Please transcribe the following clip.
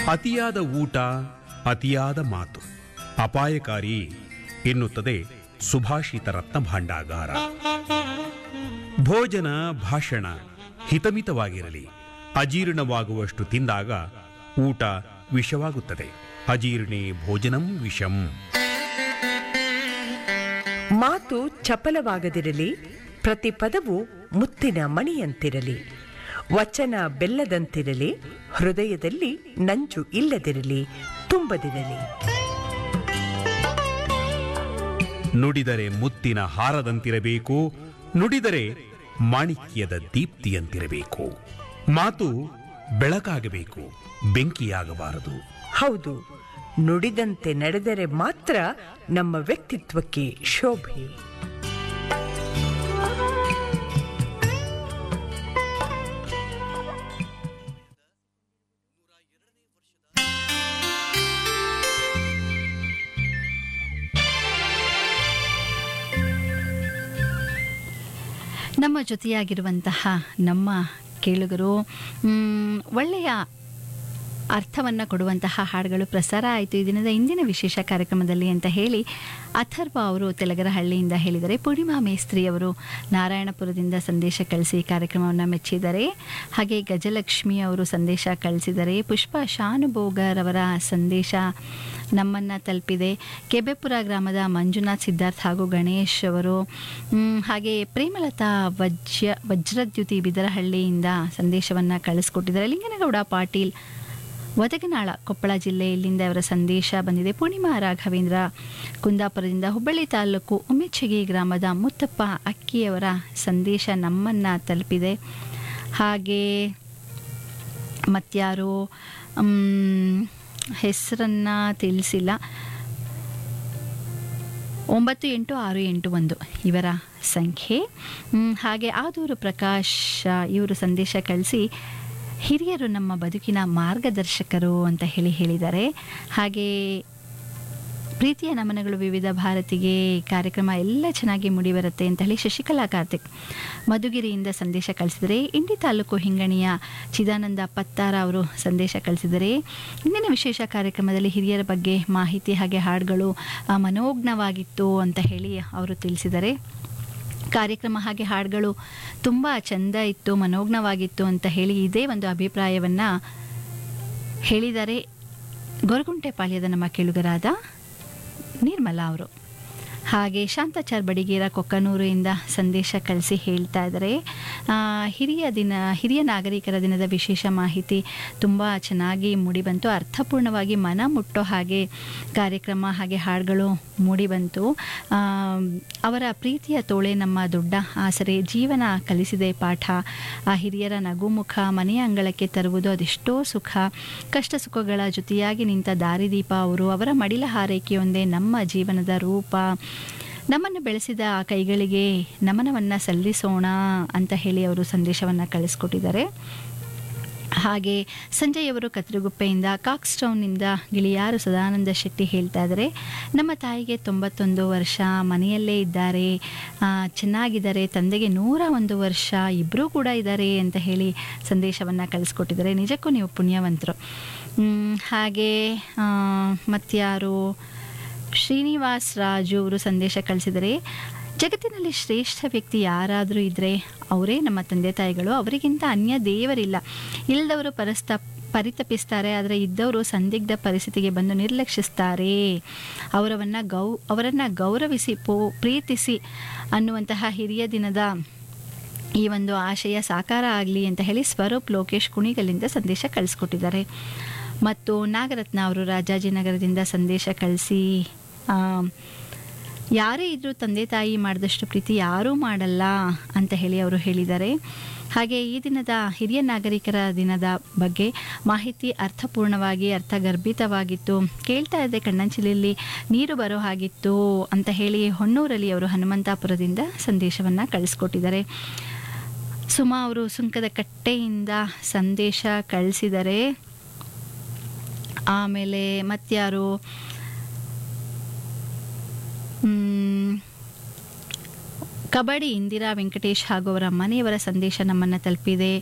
ಅತಿಯಾದ ಊಟ ಅತಿಯಾದ ಮಾತು ಅಪಾಯಕಾರಿ ಎನ್ನುತ್ತದೆ ಸುಭಾಷಿತ ರತ್ನ ಭಾಂಡಾಗಾರ ಭೋಜನ ಭಾಷಣ ಹಿತಮಿತವಾಗಿರಲಿ ಅಜೀರ್ಣವಾಗುವಷ್ಟು ತಿಂದಾಗ ಊಟ ವಿಷವಾಗುತ್ತದೆ ಅಜೀರ್ಣೆ ಭೋಜನಂ ವಿಷಂ ಮಾತು ಚಪಲವಾಗದಿರಲಿ ಪ್ರತಿ ಪದವು ಮುತ್ತಿನ ಮಣಿಯಂತಿರಲಿ ವಚನ ಬೆಲ್ಲದಂತಿರಲಿ ಹೃದಯದಲ್ಲಿ ನಂಜು ಇಲ್ಲದಿರಲಿ ತುಂಬದಿರಲಿ ನುಡಿದರೆ ಮುತ್ತಿನ ಹಾರದಂತಿರಬೇಕು ನುಡಿದರೆ ಮಾಣಿಕ್ಯದ ದೀಪ್ತಿಯಂತಿರಬೇಕು ಮಾತು ಬೆಳಕಾಗಬೇಕು ಬೆಂಕಿಯಾಗಬಾರದು ಹೌದು ನುಡಿದಂತೆ ನಡೆದರೆ ಮಾತ್ರ ನಮ್ಮ ವ್ಯಕ್ತಿತ್ವಕ್ಕೆ ಶೋಭೆ ನಮ್ಮ ಜೊತೆಯಾಗಿರುವಂತಹ ನಮ್ಮ ಕೇಳುಗರು ಮ್, ಒಳ್ಳೆಯ ಅರ್ಥವನ್ನು ಕೊಡುವಂತಹ ಹಾಡುಗಳು ಪ್ರಸಾರ ಆಯಿತು ಈ ದಿನದ ಇಂದಿನ ವಿಶೇಷ ಕಾರ್ಯಕ್ರಮದಲ್ಲಿ ಅಂತ ಹೇಳಿ ಅಥರ್ವ ಅವರು ತೆಲಗರಹಳ್ಳಿಯಿಂದ ಹೇಳಿದರೆ ಪೂರ್ಣಿಮಾ ಮೇಸ್ತ್ರಿ ಅವರು ನಾರಾಯಣಪುರದಿಂದ ಸಂದೇಶ ಕಳಿಸಿ ಕಾರ್ಯಕ್ರಮವನ್ನು ಮೆಚ್ಚಿದ್ದಾರೆ ಹಾಗೆ ಗಜಲಕ್ಷ್ಮಿ ಅವರು ಸಂದೇಶ ಕಳಿಸಿದರೆ ಪುಷ್ಪ ಶಾನುಭೋಗರ್ ಅವರ ಸಂದೇಶ ನಮ್ಮನ್ನು ತಲುಪಿದೆ ಕೆಬೆಪುರ ಗ್ರಾಮದ ಮಂಜುನಾಥ್ ಸಿದ್ಧಾರ್ಥ್ ಹಾಗೂ ಗಣೇಶ್ ಅವರು ಮ್, ಹಾಗೆ ಪ್ರೇಮಲತಾ ವಜ್ರ ವಜ್ರದ್ಯುತಿ ಬಿದರಹಳ್ಳಿಯಿಂದ ಸಂದೇಶವನ್ನು ಕಳಿಸ್ಕೊಟ್ಟಿದ್ದಾರೆ ಲಿಂಗನಗೌಡ ಪಾಟೀಲ್ ಒದಗನಾಳ ಕೊಪ್ಪಳ ಜಿಲ್ಲೆ ಇಲ್ಲಿಂದ ಅವರ ಸಂದೇಶ ಬಂದಿದೆ ಪೂರ್ಣಿಮಾ ರಾಘವೇಂದ್ರ ಕುಂದಾಪುರದಿಂದ ಹುಬ್ಬಳ್ಳಿ ತಾಲೂಕು ಉಮ್ಮೆಚ್ಚಗಿ ಗ್ರಾಮದ ಮುತ್ತಪ್ಪ ಅಕ್ಕಿಯವರ ಸಂದೇಶ ನಮ್ಮನ್ನು ತಲುಪಿದೆ ಹಾಗೆ ಮತ್ಯಾರು ಹೆಸರನ್ನು ತಿಳಿಸಿಲ್ಲ ಒಂಬತ್ತು ಎಂಟು ಆರು ಎಂಟು ಒಂದು ಇವರ ಸಂಖ್ಯೆ ಮ್, ಹಾಗೆ ಆದೂರು ಪ್ರಕಾಶ್ ಇವರು ಸಂದೇಶ ಕಳಿಸಿ ಹಿರಿಯರು ನಮ್ಮ ಬದುಕಿನ ಮಾರ್ಗದರ್ಶಕರು ಅಂತ ಹೇಳಿ ಹೇಳಿದ್ದಾರೆ ಹಾಗೆ ಪ್ರೀತಿಯ ನಮನಗಳು ವಿವಿಧ ಭಾರತಿಗೆ ಕಾರ್ಯಕ್ರಮ ಎಲ್ಲ ಚೆನ್ನಾಗಿ ಮುಡಿಬರುತ್ತೆ ಅಂತ ಹೇಳಿ ಶಶಿಕಲಾ ಕಾರ್ತಿಕ್ ಮಧುಗಿರಿಯಿಂದ ಸಂದೇಶ ಕಳಿಸಿದರೆ ಇಂಡಿ ತಾಲೂಕು ಹಿಂಗಣಿಯ ಚಿದಾನಂದ ಪತ್ತಾರ ಅವರು ಸಂದೇಶ ಕಳಿಸಿದರೆ ಇಂದಿನ ವಿಶೇಷ ಕಾರ್ಯಕ್ರಮದಲ್ಲಿ ಹಿರಿಯರ ಬಗ್ಗೆ ಮಾಹಿತಿ ಹಾಗೆ ಹಾಡುಗಳು ಆ, ಮನೋಜ್ಞವಾಗಿತ್ತು ಅಂತ ಹೇಳಿ ಅವರು ತಿಳಿಸಿದ್ದಾರೆ ಕಾರ್ಯಕ್ರಮ ಹಾಗೆ ಹಾಡುಗಳು ತುಂಬ ಚೆಂದ ಇತ್ತು ಮನೋಜ್ಞವಾಗಿತ್ತು ಅಂತ ಹೇಳಿ ಇದೇ ಒಂದು ಅಭಿಪ್ರಾಯವನ್ನು ಹೇಳಿದ್ದಾರೆ ಗೊರಗುಂಟೆಪಾಳ್ಯದ ನಮ್ಮ ಕೇಳುಗರಾದ ನಿರ್ಮಲಾ ಅವರು ಹಾಗೆ ಶಾಂತಾಚಾರ್ ಬಡಿಗೇರ ಕೊಕ್ಕನೂರಿಂದ ಸಂದೇಶ ಕಳಿಸಿ ಹೇಳ್ತಾ ಇದ್ದಾರೆ ಆ, ಹಿರಿಯ ದಿನ ಹಿರಿಯ ನಾಗರಿಕರ ದಿನದ ವಿಶೇಷ ಮಾಹಿತಿ ತುಂಬ ಚೆನ್ನಾಗಿ ಮೂಡಿಬಂತು ಅರ್ಥಪೂರ್ಣವಾಗಿ ಮನ ಮುಟ್ಟೋ ಹಾಗೆ ಕಾರ್ಯಕ್ರಮ ಹಾಗೆ ಹಾಡುಗಳು ಮೂಡಿಬಂತು ಆ, ಅವರ ಪ್ರೀತಿಯ ತೋಳೆ ನಮ್ಮ ದೊಡ್ಡ ಆಸರೆ ಜೀವನ ಕಲಿಸಿದೆ ಪಾಠ ಆ ಹಿರಿಯರ ನಗುಮುಖ ಮನೆಯ ಅಂಗಳಕ್ಕೆ ತರುವುದು ಅದೆಷ್ಟೋ ಸುಖ ಕಷ್ಟ ಸುಖಗಳ ಜೊತೆಯಾಗಿ ನಿಂತ ದಾರಿದೀಪ ಅವರು ಅವರ ಮಡಿಲ ಹಾರೈಕೆಯೊಂದೇ ನಮ್ಮ ಜೀವನದ ರೂಪ ನಮ್ಮನ್ನು ಬೆಳೆಸಿದ ಆ ಕೈಗಳಿಗೆ ನಮನವನ್ನು ಸಲ್ಲಿಸೋಣ ಅಂತ ಹೇಳಿ ಅವರು ಸಂದೇಶವನ್ನು ಕಳಿಸ್ಕೊಟ್ಟಿದ್ದಾರೆ ಹಾಗೆ ಸಂಜಯ್ ಅವರು ಕತ್ರಗುಪ್ಪೆಯಿಂದ ಕಾಕ್ಸ್ಟೌನ್ನಿಂದ ಗಿಳಿಯಾರು ಸದಾನಂದ ಶೆಟ್ಟಿ ಹೇಳ್ತಾ ಇದ್ದಾರೆ ನಮ್ಮ ತಾಯಿಗೆ ತೊಂಬತ್ತೊಂದು ವರ್ಷ ಮನೆಯಲ್ಲೇ ಇದ್ದಾರೆ ಆ, ಚೆನ್ನಾಗಿದ್ದಾರೆ ತಂದೆಗೆ ನೂರ ಒಂದು ವರ್ಷ ಇಬ್ಬರೂ ಕೂಡ ಇದ್ದಾರೆ ಅಂತ ಹೇಳಿ ಸಂದೇಶವನ್ನು ಕಳಿಸ್ಕೊಟ್ಟಿದ್ದಾರೆ ನಿಜಕ್ಕೂ ನೀವು ಪುಣ್ಯವಂತರು ಮ್, ಹಾಗೆ ಆ, ಮತ್ಯಾರು ಶ್ರೀನಿವಾಸ್ ರಾಜು ಅವರು ಸಂದೇಶ ಕಳಿಸಿದರೆ ಜಗತ್ತಿನಲ್ಲಿ ಶ್ರೇಷ್ಠ ವ್ಯಕ್ತಿ ಯಾರಾದರೂ ಇದ್ದರೆ ಅವರೇ ನಮ್ಮ ತಂದೆ ತಾಯಿಗಳು ಅವರಿಗಿಂತ ಅನ್ಯ ದೇವರಿಲ್ಲ ಇಲ್ಲದವರು ಪರಸ್ತ ಪರಿತಪಿಸ್ತಾರೆ ಆದರೆ ಇದ್ದವರು ಸಂದಿಗ್ಧ ಪರಿಸ್ಥಿತಿಗೆ ಬಂದು ನಿರ್ಲಕ್ಷಿಸ್ತಾರೆ ಅವರವನ್ನು ಗೌ ಅವರನ್ನು ಗೌರವಿಸಿ ಪೋ ಪ್ರೀತಿಸಿ ಅನ್ನುವಂತಹ ಹಿರಿಯ ದಿನದ ಈ ಒಂದು ಆಶಯ ಸಾಕಾರ ಆಗಲಿ ಅಂತ ಹೇಳಿ ಸ್ವರೂಪ್ ಲೋಕೇಶ್ ಕುಣಿಗಲಿಂದ ಸಂದೇಶ ಕಳಿಸ್ಕೊಟ್ಟಿದ್ದಾರೆ ಮತ್ತು ನಾಗರತ್ನ ಅವರು ರಾಜಾಜಿನಗರದಿಂದ ಸಂದೇಶ ಕಳಿಸಿ ಆ, ಯಾರೇ ಇದ್ರೂ ತಂದೆ ತಾಯಿ ಮಾಡಿದಷ್ಟು ಪ್ರೀತಿ ಯಾರೂ ಮಾಡಲ್ಲ ಅಂತ ಹೇಳಿ ಅವರು ಹೇಳಿದ್ದಾರೆ ಹಾಗೆ ಈ ದಿನದ ಹಿರಿಯ ನಾಗರಿಕರ ದಿನದ ಬಗ್ಗೆ ಮಾಹಿತಿ ಅರ್ಥಪೂರ್ಣವಾಗಿ ಅರ್ಥಗರ್ಭಿತವಾಗಿತ್ತು ಕೇಳ್ತಾ ಇದ್ದೆ ಕಣ್ಣಂಚಿಲಲ್ಲಿ ನೀರು ಬರೋ ಹಾಗಿತ್ತು ಅಂತ ಹೇಳಿ ಹೊನ್ನೂರಲ್ಲಿ ಅವರು ಹನುಮಂತಾಪುರದಿಂದ ಸಂದೇಶವನ್ನು ಕಳಿಸ್ಕೊಟ್ಟಿದ್ದಾರೆ ಸುಮಾ ಅವರು ಸುಂಕದ ಕಟ್ಟೆಯಿಂದ ಸಂದೇಶ ಕಳಿಸಿದರೆ ಆಮೇಲೆ ಮತ್ಯಾರು ಮ್, ಕಬಡ್ಡಿ ಇಂದಿರಾ ವೆಂಕಟೇಶ್ ಹಾಗೂ ಅವರ ಮನೆಯವರ ಸಂದೇಶ ನಮ್ಮನ್ನು ತಲುಪಿದೆ